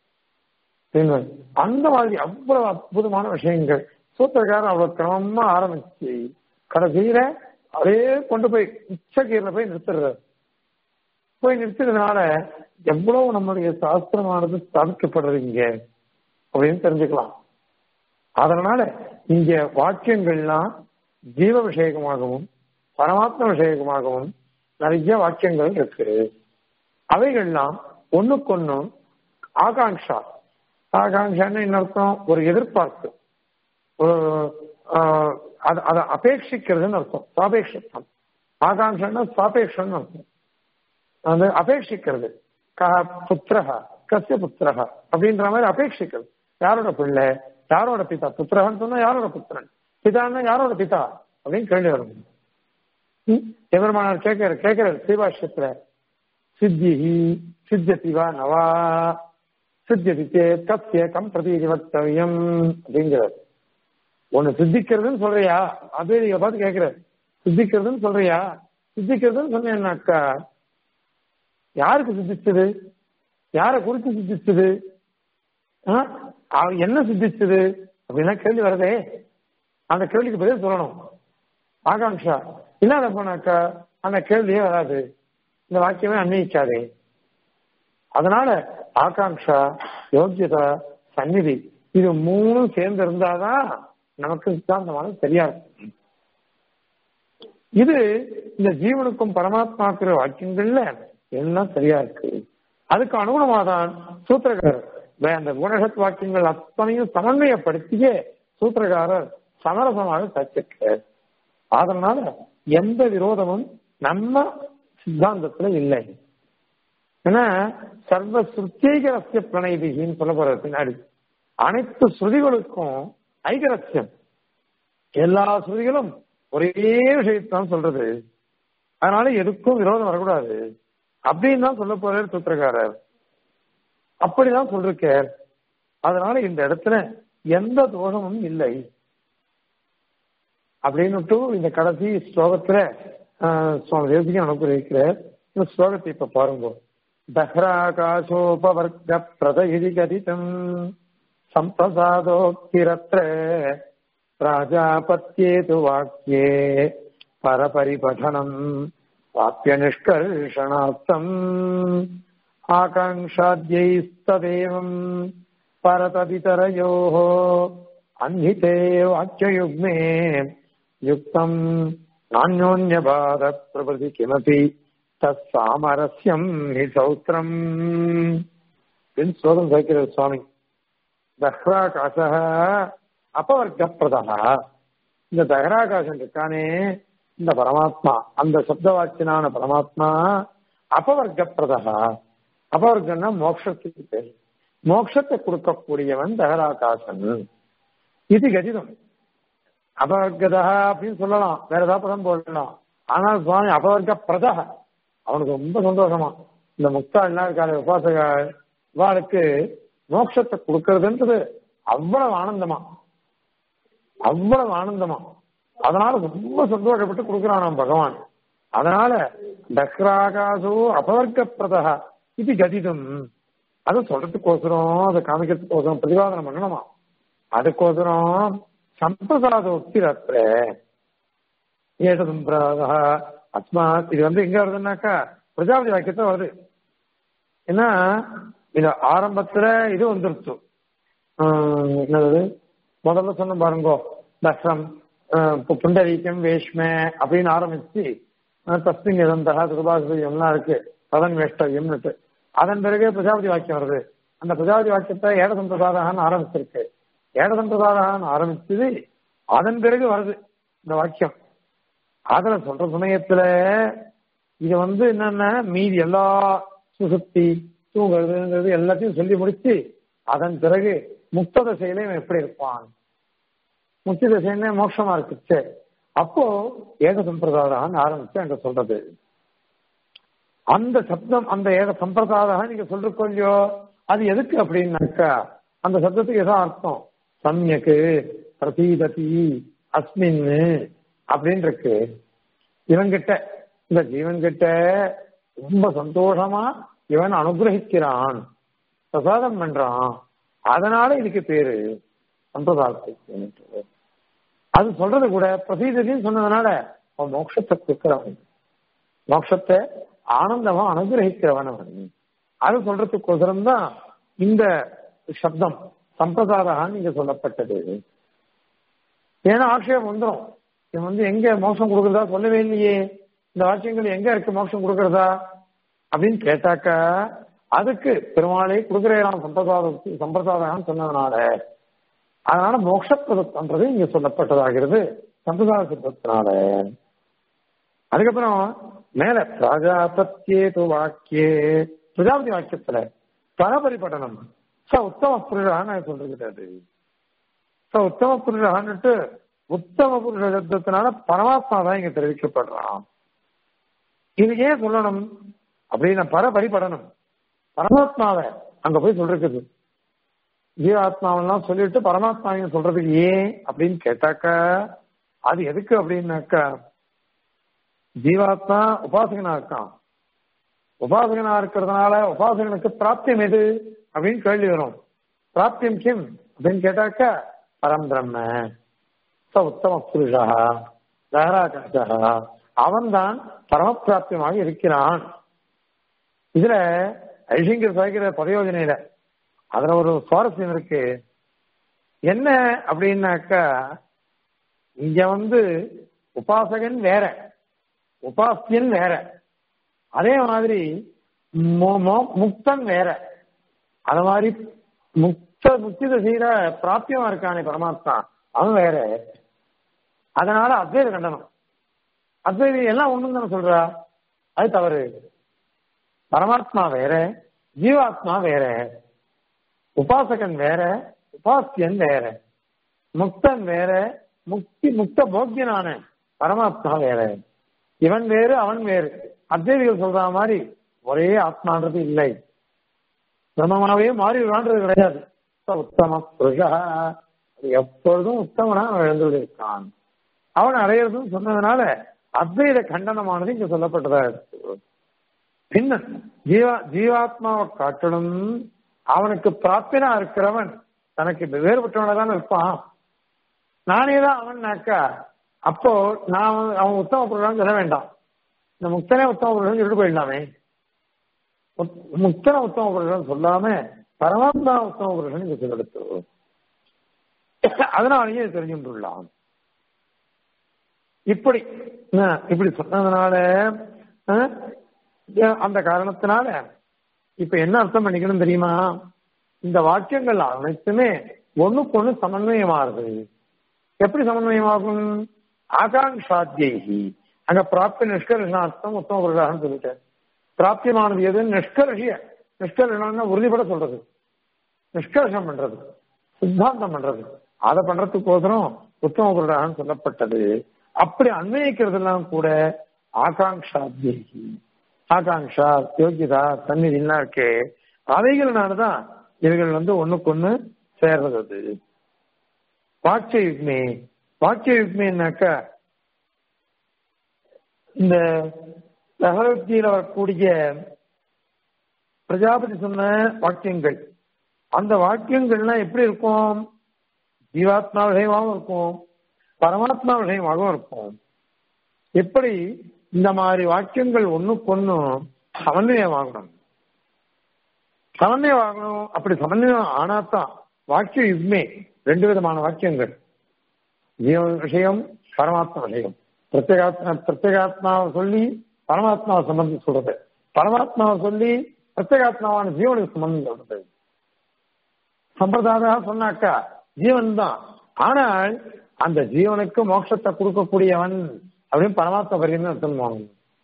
அந்த மாதிரி அவ்வளவு அற்புதமான விஷயங்கள் சூத்திரக்காரன் அவ்வளவு கிரமமா ஆரம்பிச்சு கடைசியில அதே கொண்டு போய் உச்சகீரில போய் நிறுத்துறாரு போய் நிறுத்துறதுனால எவ்வளவு நம்மளுடைய சாஸ்திரமானது ஸ்தாபிக்கப்படுறது இங்க அப்படின்னு தெரிஞ்சுக்கலாம் அதனால இங்க வாக்கியங்கள்லாம் ஜீவ விஷயகமாகவும் பரமாத்ம விஷயகமாகவும் நிறைய வாக்கியங்கள் இருக்கு அவைகள்லாம் ஒண்ணுக்கொன்னு ஆகாங்ஷா ஆகாங்ஷான்னு என்ன அர்த்தம் ஒரு எதிர்பார்ப்பு ஒரு அதை அபேட்சிக்கிறதுன்னு அர்த்தம் சாபேட்சம் ஆகாங்ஷன்னா சாபேட்சம்னு அர்த்தம் அது அபேட்சிக்கிறது க புத்திரஹா கசிய புத்திரஹா அப்படின்ற மாதிரி அபேட்சிக்கிறது யாரோட பிள்ளை யாரோட பிதா புத்திரகன்னு சொன்னா யாரோட புத்திரன் பிதான்னா யாரோட பிதா அப்படின்னு கேள்வி வரும் எதிர்மானார் கேட்கிறார் கேட்கிறார் ஸ்ரீபாஷ்யத்துல சித்தி சித்தியதி வா நவா சித்தியதி சேத் கத்திய கம் பிரதி வக்தவியம் அப்படிங்கிறார் ஒண்ணு சித்திக்கிறதுன்னு சொல்றியா அதே நீங்க பார்த்து கேட்கிறார் சித்திக்கிறதுன்னு சொல்றியா சித்திக்கிறதுன்னு சொன்னேன்னாக்கா யாருக்கு சித்திச்சது யாரை குறித்து சித்திச்சது என்ன சித்திச்சது அப்படின்னா கேள்வி வருதே அந்த கேள்விக்கு பதில் சொல்லணும் ஆகாங்ஷா இல்லாத போனாக்கா அந்த கேள்வியே வராது இந்த வாக்கியமே அன்வயிக்காதே அதனால ஆகாங்ஷா யோக்கியதா சந்நிதி இது மூணும் சேர்ந்து இருந்தாதான் நமக்கு சித்தாந்தமான சரியா இருக்கும் இது இந்த ஜீவனுக்கும் பரமாத்மாக்குற வாக்கியங்கள்ல எல்லாம் சரியா இருக்கு அதுக்கு அனுகுணமா தான் சூத்திரக்காரர் அந்த குணகத் வாக்கியங்கள் அத்தனையும் சமன்வயப்படுத்தியே சூத்திரக்காரர் சமரசமாக தச்சிருக்கார் அதனால எந்த விரோதமும் நம்ம சித்தாந்தத்துல இல்லை ஏன்னா சர்வ சுத்தியகரஸ்ய பிரணயதிகின்னு சொல்ல போற பின்னாடி அனைத்து ஸ்ருதிகளுக்கும் ஐகரஸ்யம் எல்லா ஸ்ருதிகளும் ஒரே விஷயத்தான் சொல்றது அதனால எதுக்கும் விரோதம் வரக்கூடாது அப்படின்னு தான் சொல்ல போறார் சூத்திரக்காரர் அப்படிதான் சொல்லிருக்கார் அதனால இந்த இடத்துல எந்த தோஷமும் இல்லை அப்படின்னுட்டு இந்த கடைசி ஸ்லோகத்துல ஆஹ், சுவாமி தேசிகன் அனுப்பியிருக்கிற இந்த ஸ்லோகத்தை இப்ப பாருங்க தஹ்ராகாசோபவர்க்க பிரதயிதி கதிதம் சம்பிரசாதோக்திரத்ர ராஜாபத்யேது வாக்கியே பரபரிபடனம் வாக்கிய நிஷ்கர்ஷணார்த்தம் ஆகாங்காத்யைஸ்ததேவம் பரதபிதரயோः அன்னிதே வாக்கியயுக்மே யுக்தம் நானியோன்யபாத பிரபதி கிமபி தற்சாமரஸ்யம் ஹி சௌத்திரம் பின் ஸ்லோகம் சேர்க்கிறது சுவாமி தஹ்ராகாச அபவர்க்கப்பிரதா இந்த தஹராகாசம் இருக்கானே இந்த பரமாத்மா அந்த சப்தவாச்சியனான பரமாத்மா அபவர்க்கப்பிரதா அபவர்க்கம்னா மோட்சத்துக்கு பேர் மோட்சத்தை கொடுக்கக்கூடியவன் தஹராகாசன் இது கதிதம் அபவர்க்கதா அப்படின்னு சொல்லலாம் வேற ஏதாவது பதம் போடலாம் ஆனால் சுவாமி அபவர்க்க பிரதா அவனுக்கு ரொம்ப சந்தோஷமா இந்த முக்தா எல்லாம் இருக்காரு உபாசக இவாளுக்கு மோட்சத்தை கொடுக்கறதுன்றது அவ்வளவு ஆனந்தமா அவ்வளவு ஆனந்தமா அதனால ரொம்ப சந்தோஷப்பட்டு கொடுக்கிறானாம் பகவான் அதனால தக்ராகாசோ அபவர்க்க பிரதா இது கதிதம் அதை சொல்றதுக்கோசரம் அதை காமிக்கிறதுக்கோசரம் பிரதிபாதனம் பண்ணணுமா அதுக்கோசரம் சம்பிரசாதோக்தி ரத்ர ஏஷ சம்பிரதாத அஸ்மாத் இது வந்து எங்க வருதுன்னாக்கா பிரஜாபதி வாக்கியத்துல வருது ஏன்னா இது ஆரம்பத்துல இது வந்துருச்சு ஆஹ் என்னது முதல்ல சொன்ன பாருங்கோ தக்ஷம் புண்டரீக்கம் வேஷ்மே அப்படின்னு ஆரம்பிச்சு ஆஹ் தஸ்மின் இதந்தகா சுபாசியம்லாம் இருக்கு பதன் வேஷ்டவியம்னுட்டு அதன் பிறகு பிரஜாபதி வாக்கியம் வருது அந்த பிரஜாபதி வாக்கியத்தை ஏடசம்பிரதாதான்னு ஆரம்பிச்சிருக்கு ஏடசம்பிரதாதான்னு ஆரம்பிச்சது அதன் பிறகு வருது இந்த வாக்கியம் அதுல சொல்ற சமயத்துல இது வந்து என்னன்னா மீதி எல்லா சுசுப்தி தூங்குறதுங்கிறது எல்லாத்தையும் சொல்லி முடிச்சு அதன் பிறகு முக்த தசையில இவன் எப்படி இருப்பான் முக்தி தசைன்னு மோட்சமா இருக்குச்சு அப்போ ஏக சம்பிரதாயம் ஆரம்பிச்சு அங்க சொல்றது அந்த சப்தம் அந்த ஏக சம்பிரதாயம் நீங்க சொல்றக்கோ இல்லையோ அது எதுக்கு அப்படின்னாக்கா அந்த சப்தத்துக்கு ஏதோ அர்த்தம் சம்யக்கு பிரதீததி அஸ்மின் அப்படின்னு இருக்கு இவன்கிட்ட இந்த ஜீவன்கிட்ட ரொம்ப சந்தோஷமா இவன் அனுகிரகிக்கிறான் பிரசாதம் பண்றான் அதனால இதுக்கு பேரு சம்பிரதாயத்தை அது சொல்றது கூட பிரசீதத்தின்னு சொன்னதுனால அவன் மோட்சத்தை கொடுக்கிறவன் மோட்சத்தை ஆனந்தமா அனுகிரகிக்கிறவன் அவன் அது சொல்றதுக்கோசரம் தான் இந்த சப்தம் சம்பிரதாரகான்னு இங்க சொல்லப்பட்டது ஏன்னா ஆட்சேபம் வந்துடும் இவன் வந்து எங்க மோட்சம் கொடுக்கறதா சொல்லவே இல்லையே இந்த வாக்கியங்கள் எங்க இருக்கு மோட்சம் கொடுக்கறதா அப்படின்னு கேட்டாக்கா அதுக்கு பெருமாளை கொடுக்கிறேன் சம்பிரதாய சம்பிரதாயம் சொன்னதுனால அதனால மோட்சப்பிரதம்ன்றது இங்க சொல்லப்பட்டதாகிறது சம்பிரதாய சித்தத்தினால அதுக்கப்புறம் மேல பிராஜாபத்தியேது வாக்கியே பிரஜாபதி வாக்கியத்துல பரபரிபடனம் ச உத்தம புருஷான்னு சொல்லிருக்கிறாரு ச உத்தம புருஷான்னுட்டு உத்தம புருஷ சப்தத்தினால பரமாத்மா தான் இங்க தெரிவிக்கப்படுறான் இது ஏன் சொல்லணும் அப்படின்னு பரபரிபடனம் பரமாத்மாவை அங்க போய் சொல்றது ஜீவாத்மாவெல்லாம் சொல்லிட்டு பரமாத்மாவையும் சொல்றதுக்கு ஏன் அப்படின்னு கேட்டாக்கா அது எதுக்கு அப்படின்னாக்கா ஜீவாத்மா உபாசகனா இருக்கான் உபாசகனா இருக்கிறதுனால உபாசகனுக்கு பிராப்தியம் எது அப்படின்னு கேள்வி வரும் பிராப்தியம் கிம் அப்படின்னு கேட்டாக்கா பரம் பிரம்ம ச உத்தம புருஷா தகராகாசா அவன் தான் பரமப்பிராப்தியமாக இருக்கிறான் இதுல ஐஷங்கர் சாய்க்கிற பரியோஜனையில அதுல ஒரு சுவாரஸ்யம் இருக்கு என்ன அப்படின்னாக்கா இங்க வந்து உபாசகன் வேற உபாசியன் வேற அதே மாதிரி முக்தன் வேற அது மாதிரி முக்த முக்தித செய்யற பிராப்தியமா இருக்கானே பரமாத்மா அவன் வேற அதனால அத்வைத கண்டனம் அத்வைதி எல்லாம் ஒண்ணுன்னு தானே சொல்றா அது தவறு பரமாத்மா வேற ஜீவாத்மா வேற உபாசகன் வேற உபாசியன் வேற முக்தன் வேற முக்தி முக்த போக்கியனான பரமாத்மா வேற இவன் வேறு அவன் வேறு அத்வைதிகள் சொல்ற மாதிரி ஒரே ஆத்மான்றது இல்லை பிரம்மமாவே மாறி விடான்றது கிடையாது உத்தம புருஷா எப்பொழுதும் உத்தமனா அவன் எழுந்துள்ளிருக்கான் அவன் அடையிறதும் சொன்னதுனால அத்வைத கண்டனமானது இங்க சொல்லப்பட்டதா இருக்கு பின்ன ஜீவா ஜீவாத்மாவை காட்டணும் அவனுக்கு பிராப்தினா இருக்கிறவன் தனக்கு வேறுபட்டவன தான் இருப்பான் நானே தான் அவன்னாக்கா அப்போ நான் அவன் உத்தம பொருளான்னு சொல்ல வேண்டாம் இந்த முக்தனே உத்தம பொருள்னு சொல்லிட்டு போயிடலாமே முக்தன உத்தம பொருள்னு சொல்லாம பரமாத்மா உத்தம பொருள்னு இங்க சொல்லெடுத்து அதனாலேயே தெரிஞ்சுட்டுள்ளான் இப்படி இப்படி சொன்னதுனால அந்த காரணத்தினால இப்ப என்ன அர்த்தம் பண்ணிக்கணும் தெரியுமா இந்த வாக்கியங்கள் அனைத்துமே ஒண்ணுக்கு ஒண்ணு சமன்வயமாகுது எப்படி சமன்வயமாகும் ஆகாங்ஷாத்தியகி அங்க பிராப்தி நிஷ்கர்ஷனார்த்தம் உத்தம புருஷாக சொல்லிட்டேன் பிராப்தியமானது எது நிஷ்கர்ஷிய நிஷ்கர்ஷனா உறுதிப்பட சொல்றது நிஷ்கர்ஷம் பண்றது சித்தாந்தம் பண்றது அதை பண்றதுக்கோசரம் உத்தம புருஷாக சொல்லப்பட்டது அப்படி அன்வயிக்கிறதெல்லாம் கூட ஆகாங்ஷாத்தியகி ஆகாங்ஷா யோகிதா சந்நிதினா இருக்கே அவைகள்னாலதான் இவைகள் வந்து ஒண்ணுக்கு ஒண்ணு சேர்றது அது வாக்கிய யுக்மே வாக்கிய யுக்மேனாக்கா இந்த பகவத்கீதையில வரக்கூடிய பிரஜாபதி சொன்ன வாக்கியங்கள் அந்த வாக்கியங்கள்லாம் எப்படி இருக்கும் ஜீவாத்மா விஷயமாகவும் இருக்கும் பரமாத்மா விஷயமாகவும் இருக்கும் எப்படி இந்த மாதிரி வாக்கியங்கள் ஒண்ணுக்கு ஒன்னும் சமன்வயமாகணும் சமன்வயமாகணும் அப்படி சமன்வயம் ஆனாதான் வாக்கிய யுக்மே ரெண்டு விதமான வாக்கியங்கள் ஜீவ விஷயம் பரமாத்மா விஷயம் பிரத்யேகாத்மா பிரத்யேகாத்மாவை சொல்லி பரமாத்மாவை சம்பந்தம் சொல்றது பரமாத்மாவை சொல்லி பிரத்யேகாத்மாவான ஜீவனுக்கு சம்பந்தம் சொல்றது சம்பிரதாய சொன்னாக்கா ஜீவன் தான் ஆனால் அந்த ஜீவனுக்கு மோட்சத்தை கொடுக்கக்கூடியவன் அப்படின்னு பரமாத்மா பரிகன்னு அர்த்தம்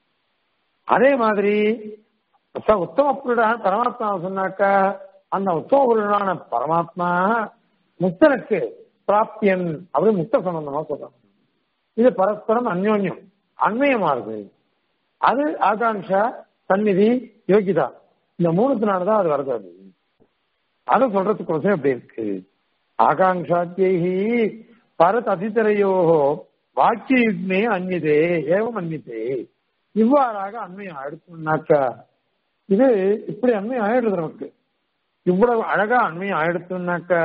அதே மாதிரி உத்தம பொருளான பரமாத்மாவை சொன்னாக்கா அந்த உத்தம பொருளான பரமாத்மா முக்தனுக்கு பிராப்தியன் அப்படி முக்த சம்பந்தமா சொல்றாங்க இது பரஸ்பரம் அந்யோன்யம் அண்மயமாகுது அது ஆகாங்ஷா சந்நிதி யோகிதா இந்த மூணுத்தினாலதான் அது வருது அது அதை சொல்றதுக்கோசம் எப்படி இருக்கு ஆகாங்ஷாத்தியி பரத் அதிதரையோகோ வாக்கிய யுக்மே அந்நிதே ஏவம் அந்நிதே இவ்வாறாக அண்மையம் ஆயிடுச்சுனாக்கா இது இப்படி அண்மையம் ஆயிடுது நமக்கு இவ்வளவு அழகா அண்மையம் ஆயிடுச்சுனாக்கா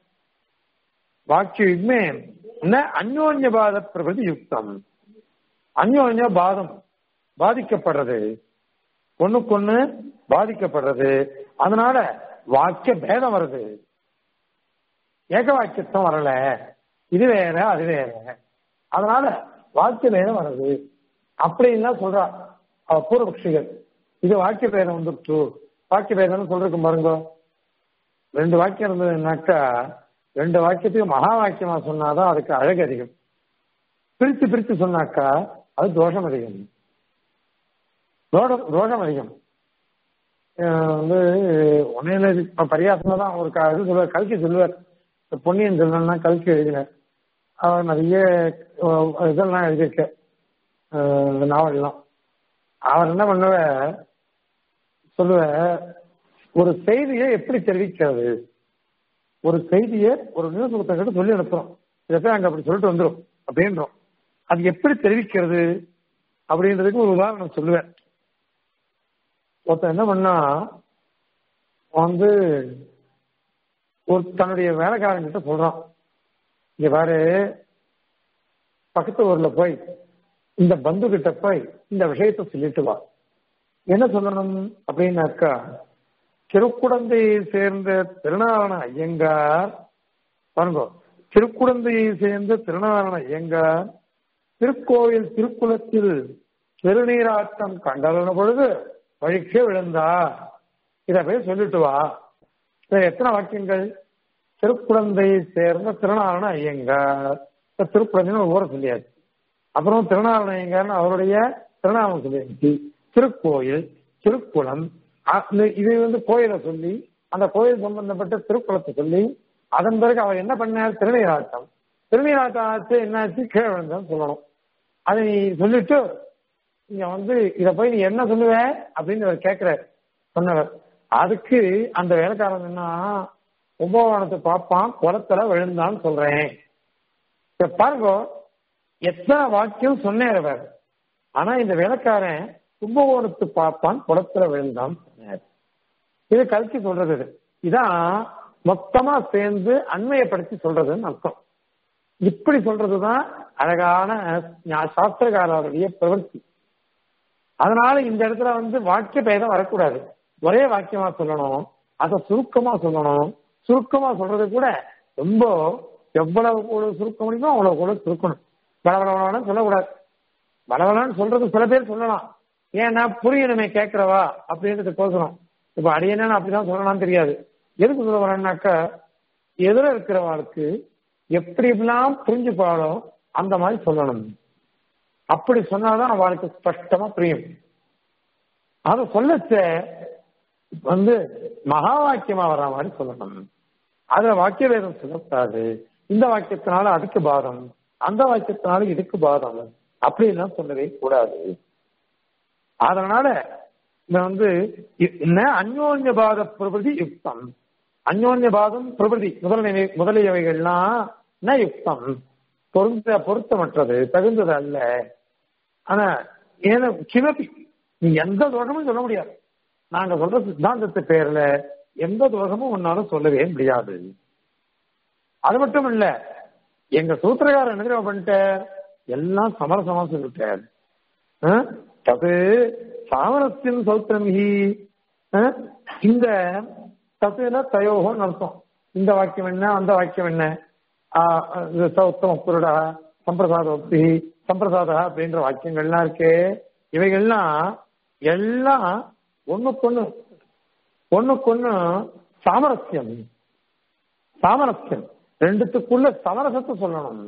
வாக்கிய யுக்மே அந்யோன்ய பாத பிரபதி யுக்தம் அந்யோன்ய பாதம் பாதிக்கப்படுறது ஒண்ணுக்கொண்ணு பாதிக்கப்படுறது அதனால வாக்கிய பேதம் வருது ஏக வாக்கியத்தம் வரல இது வேற அது வேற அதனால வாக்கிய பேதம் வருது அப்படின்லாம் சொல்றா அவ பூர்வபக்ஷிகள் இது வாக்கிய பேதம் வந்துருச்சு வாக்கிய பேதம்னு சொல்றதுக்கு பாருங்க ரெண்டு வாக்கியம் இருந்ததுனாக்கா ரெண்டு வாக்கியத்துக்கு மகா வாக்கியமா சொன்னாதான் அதுக்கு அழகு அதிகம் பிரித்து பிரித்து சொன்னாக்கா அது தோஷம் அதிகம் தோஷம் அதிகம் வந்து உன்னையில பரியாசமா தான் ஒரு இது சொல்லுவார் கல்கி சொல்லுவார் பொன்னியின் செல்வன்னா கல்கி எழுதினார் அவர் நிறைய இதெல்லாம் எழுதியிருக்க நாவல்லாம் அவர் என்ன பண்ணுவ சொல்லுவ ஒரு செய்தியை எப்படி தெரிவிக்கிறது ஒரு செய்தியை ஒரு நியூஸ் புத்தகத்தை சொல்லி அனுப்புறோம் இதை போய் அங்க அப்படி சொல்லிட்டு வந்துடும் அப்படின்றோம் அது எப்படி தெரிவிக்கிறது அப்படின்றதுக்கு ஒரு உதாரணம் சொல்லுவேன் ஒருத்தன் என்ன பண்ணா வந்து ஒரு தன்னுடைய வேலைக்காரங்கிட்ட சொல்றான் இங்க பாரு பக்கத்து ஊர்ல போய் இந்த பந்து கிட்ட போய் இந்த விஷயத்த சொல்லிட்டு வா என்ன சொல்லணும் அப்படின்னாக்கா திருக்குடந்தையை சேர்ந்த திருநாராயண ஐயங்கார் பாருங்க திருக்குடந்தையை சேர்ந்த திருநாராயண ஐயங்கார் திருக்கோயில் திருக்குளத்தில் திருநீராட்டம் கண்டன பொழுது வழிக்கே விழுந்தா இத போய் சொல்லிட்டு வா எத்தனை வாக்கியங்கள் திருக்குழந்தையை சேர்ந்த திருநாராயண ஐயங்கார் திருக்குழந்தைன்னு ஒரு ஊரை சொல்லியாச்சு அப்புறம் திருநாராயண ஐயங்கார்னு அவருடைய திருநாமம் சொல்லியாச்சு திருக்கோயில் திருக்குளம் அந்த- இது வந்து கோயிலை சொல்லி அந்த கோயில் சம்பந்தப்பட்ட திருக்குளத்தை சொல்லி அதன் பிறகு அவர் என்ன பண்ணார் திருநீராட்டம் திருநீராட்டம் ஆச்சு என்னாச்சு கீழே விழுந்தான்னு சொல்லணும் அதை நீ சொல்லிட்டு இங்க வந்து இத போய் நீ என்ன சொல்லுவ அப்படின்னு அவர் கேட்கிறார் சொன்னவர் அதுக்கு அந்த வேலைக்காரன் என்ன கும்பகோணத்தை பார்ப்பான் குளத்துல விழுந்தான்னு சொல்றேன் இப்ப பாருங்க எத்தனை வாக்கியம் சொன்னார் அவர் ஆனா இந்த வேலைக்காரன் கும்பகோணத்து பார்ப்பான் குளத்துல விழுந்தான் சொன்னார் இது கல்கி சொல்றது இது இதான் மொத்தமா சேர்ந்து அண்மையப்படுத்தி சொல்றதுன்னு அர்த்தம் இப்படி சொல்றதுதான் அழகான ஞா- சாஸ்திரகாரருடைய பிரவர்த்தி அதனால இந்த இடத்துல வந்து வாக்கிய பேதம் வரக்கூடாது ஒரே வாக்கியமா சொல்லணும் அதை சுருக்கமா சொல்லணும் சுருக்கமா சொல்றது கூட ரொம்ப எவ்வளவு கூட சுருக்க முடியுமோ அவ்வளவு கூட சுருக்கணும் பலவளவளன்னு சொல்லக்கூடாது பலவளன்னு சொல்றது சில பேர் சொல்லலாம் ஏன்னா புரியணுமே கேட்கிறவா அப்படின்றது கோசணும் இப்ப அடியேன்னு அப்படிதான் சொல்லலாம்னு தெரியாது எதுக்கு சொல்ல வரேன்னாக்கா எதிர இருக்கிறவங்களுக்கு எப்படி எப்படிலாம் புரிஞ்சுப்பாளோ அந்த மாதிரி சொல்லணும் அப்படி சொன்னாதான் அவளுக்கு ஸ்பஷ்டமா புரியும் அத சொல்லச்ச வந்து மகா வாக்கியமா வர்ற மாதிரி சொல்லணும் அதுல வாக்கிய வேதம் சொல்லக்கூடாது இந்த வாக்கியத்தினால அதுக்கு பாதம் அந்த வாக்கியத்தினால இதுக்கு பாதம் அப்படின்லாம் சொல்லவே கூடாது அதனால இது வந்து இ- என்ன அந்யோன்ய பாத பிரபதி யுக்தம் அந்யோன்ய பாதம் பிரபதி முதலிய முதலியவைகள்லாம் ந யுக்தம் பொருந்த பொருத்தமற்றது தகுந்தது அல்ல ஆனா ஏன கிமபி நீ எந்த தோஷமும் சொல்ல முடியாது நாங்க சொல்ற சித்தாந்தத்து பேர்ல எந்த தோஷமும் உன்னாலும் சொல்லவே முடியாது அது மட்டும் இல்ல எங்க சூத்திரக்காரர் என்ன தெரியுமா பண்ணிட்டார் எல்லாம் சமரசமா சொல்லிட்டார் ஆ? தது சாமரஸ்யம் சௌத்திரமிகி ஆ? இந்த தத்துனா தயோகம்னு அர்த்தம் இந்த வாக்கியம் என்ன அந்த வாக்கியம் என்ன ஆ, இது சௌத்தம குருடா சம்பிரசாதோக்தி சம்பிரசாதா அப்படின்ற வாக்கியங்கள்லாம் இருக்கே இவைகள்லாம் எல்லாம் ஒண்ணுக்கொண்ணு ஒண்ணுக்கொண்ணு சாமரஸ்யம் சாமரஸ்யம் ரெண்டுத்துக்குள்ள சமரசத்தை சொல்லணும்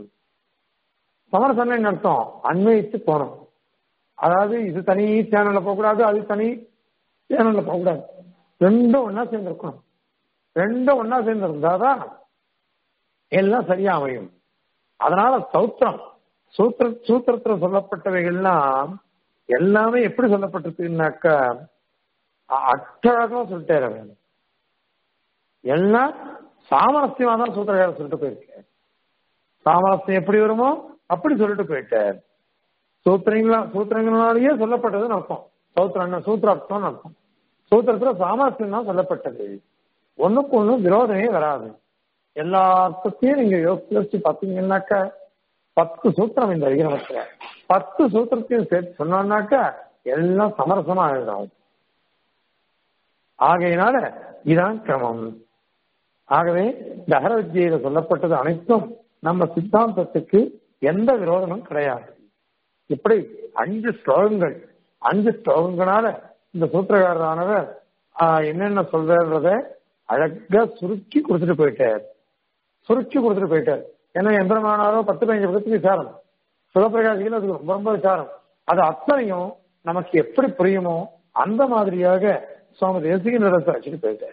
சமரசம் என்ன அர்த்தம் அன்வயித்து போகணும் அதாவது இது தனி சேனல்ல போகக்கூடாது அது தனி சேனல்ல போகக்கூடாது ரெண்டும் ஒன்னா சேர்ந்து இருக்கணும் ரெண்டும் ஒன்னா சேர்ந்து இருந்தாதான் எல்லாம் சரியா அமையும் அதனால சௌத்திரம் சூத்திர சூத்திரத்துல சொல்லப்பட்டவைகள்லாம் எல்லாமே எப்படி சொல்லப்பட்டிருக்குன்னாக்கா அ- அட்டழகமா சொல்லிட்டாரு அவன் எல்லாம் சாமரஸ்யமா தான் சூத்திரக்காரர் சொல்லிட்டு போயிருக்காரு சாமரஸ்யம் எப்படி வருமோ அப்படி சொல்லிட்டு போயிட்டார் சூத்திரங்களா சூத்திரங்களாலேயே சொல்லப்பட்டதுன்னு அர்த்தம் சூத்திரம் சூத்திரார்த்தம்னு அர்த்தம் சூத்திரத்துல சாமரஸ்யம் தான் சொல்லப்பட்டது ஒண்ணுக்கு ஒண்ணு விரோதமே வராது எல்லா அர்த்தத்தையும் நீங்க யோசிச்சு யோசிச்சு பார்த்தீங்கன்னாக்கா பத்து சூத்திரம் இந்த அதிகமத்துல பத்து சூத்திரத்தையும் சேர்த்து சொன்னோம்னாக்கா எல்லாம் சமரசமா ஆகிடும் ஆகையினால இதான் கிரமம் ஆகவே தகர வித்தியில சொல்லப்பட்டது அனைத்தும் நம்ம சித்தாந்தத்துக்கு எந்த விரோதமும் கிடையாது இப்படி அஞ்சு ஸ்லோகங்கள் அஞ்சு ஸ்லோகங்களால இந்த சூத்திரகாரரானவர் ஆஹ், என்னென்ன சொல்றத அழகா சுருக்கி கொடுத்துட்டு போயிட்டார் சுருக்கி கொடுத்துட்டு போயிட்டார் ஏன்னா எந்திரமானாரோ பத்து பதினஞ்சு பக்கத்துக்கு விசாரம் சிவபிரகாசிகள் அதுக்கு ரொம்ப ரொம்ப விசாரம் அது அத்தனையும் நமக்கு எப்படி புரியுமோ அந்த மாதிரியாக சுவாமி தேசிக நிறத்தை வச்சுட்டு போயிட்டார்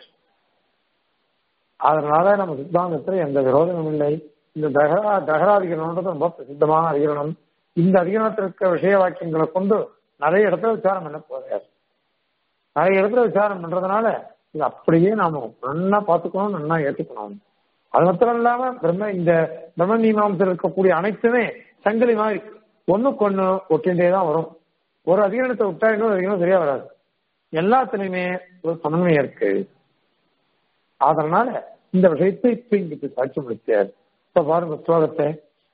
அதனால நம்ம சித்தாந்தத்துல எந்த விரோதமும் இல்லை இந்த தகரா தகராதிகரணம்ன்றது ரொம்ப பிரசித்தமான அதிகரணம் இந்த அதிகரணத்தில் இருக்க விஷய வாக்கியங்களை கொண்டு நிறைய இடத்துல விசாரம் பண்ண போறார் நிறைய இடத்துல விசாரம் பண்றதுனால இது அப்படியே நாம நன்னா பார்த்துக்கணும் நன்னா ஏத்துக்கணும் அது மாத்திரம் இல்லாம பிரம்ம இந்த பிரம்ம மீமாம்சத்தில் இருக்கக்கூடிய அனைத்துமே சங்கிலி மாதிரி ஒண்ணுக்கு ஒண்ணு ஒட்டின்றே தான் வரும் ஒரு அதிகரணத்தை விட்டா இன்னொரு அதிகரணம் சரியா வராது எல்லாத்துலயுமே ஒரு சமன்வயம் இருக்கு அதனால இந்த விஷயத்தை இப்ப இங்கு சாட்சி முடிச்சார் இப்ப பாருங்க ஸ்லோகத்தை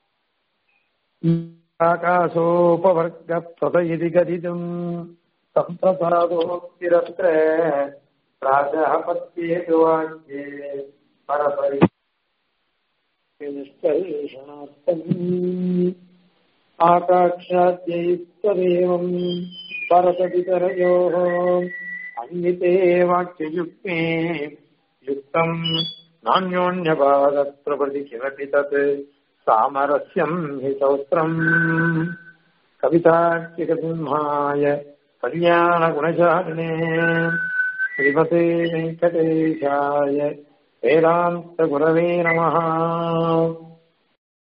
ஆகாசோபவர்க பிரதயிதி கதிதும் சம்பிரசாதோத்திரத்ர ராஜபத்யேது வாக்கியே பரபரி நிஷ்கர்ஷணார்த்தம் ஆகாட்சாத்யைத்ததேவம் பரதபிதரயோः अन्विते वाक्ययुक्ते युक्तम् नान्योन्यपादप्रभृति किमपि तत् सामरस्यम् हि सौत्रम् कवितार्किकसिंहाय கல்யாண குணசாலினே ஸ்ரீமதே வெங்கடேஷாய வேதாந்த குரவே நமஹா